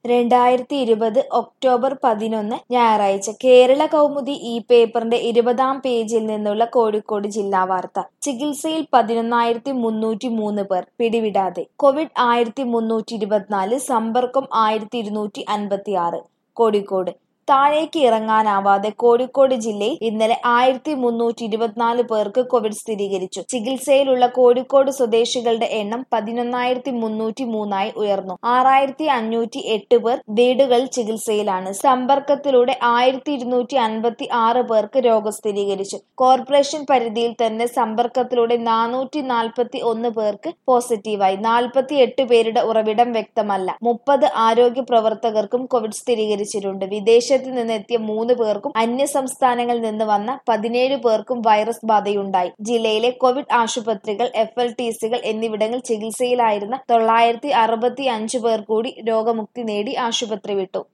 രണ്ടായിരത്തി ഇരുപത് ഒക്ടോബർ പതിനൊന്ന് ഞായറാഴ്ച കേരള കൗമുദി ഈ പേപ്പറിന്റെ ഇരുപതാം പേജിൽ നിന്നുള്ള കോഴിക്കോട് ജില്ലാ വാർത്ത ചികിത്സയിൽ പതിനൊന്നായിരത്തി മുന്നൂറ്റി മൂന്ന് പേർ പിടിവിടാതെ കോവിഡ് ആയിരത്തി മുന്നൂറ്റി ഇരുപത്തിനാല് സമ്പർക്കം ആയിരത്തി ഇരുന്നൂറ്റി അൻപത്തി ആറ് കോഴിക്കോട് താഴേക്ക് ഇറങ്ങാനാവാതെ കോഴിക്കോട് ജില്ലയിൽ ഇന്നലെ ആയിരത്തി മുന്നൂറ്റി ഇരുപത്തിനാല് പേർക്ക് കോവിഡ് സ്ഥിരീകരിച്ചു ചികിത്സയിലുള്ള കോഴിക്കോട് സ്വദേശികളുടെ എണ്ണം പതിനൊന്നായിരത്തി മുന്നൂറ്റി മൂന്നായി ഉയർന്നു ആറായിരത്തി അഞ്ഞൂറ്റി എട്ട് പേർ വീടുകളിൽ ചികിത്സയിലാണ് സമ്പർക്കത്തിലൂടെ ആയിരത്തി ഇരുന്നൂറ്റി അൻപത്തി ആറ് പേർക്ക് രോഗം സ്ഥിരീകരിച്ചു കോർപ്പറേഷൻ പരിധിയിൽ തന്നെ സമ്പർക്കത്തിലൂടെ നാനൂറ്റി നാൽപ്പത്തി ഒന്ന് പേർക്ക് പോസിറ്റീവായി നാൽപ്പത്തി എട്ട് പേരുടെ ഉറവിടം വ്യക്തമല്ല മുപ്പത് ആരോഗ്യ പ്രവർത്തകർക്കും കോവിഡ് സ്ഥിരീകരിച്ചിട്ടുണ്ട് വിദേശത്ത് നിന്നെത്തിയ മൂന്ന് പേർക്കും അന്യ സംസ്ഥാനങ്ങളിൽ നിന്ന് വന്ന പതിനേഴ് പേർക്കും വൈറസ് ബാധയുണ്ടായി ജില്ലയിലെ കോവിഡ് ആശുപത്രികൾ എഫ് എൽ ടി സികൾ എന്നിവിടങ്ങളിൽ ചികിത്സയിലായിരുന്ന തൊള്ളായിരത്തി അറുപത്തി അഞ്ച് പേർ കൂടി രോഗമുക്തി നേടി ആശുപത്രി വിട്ടു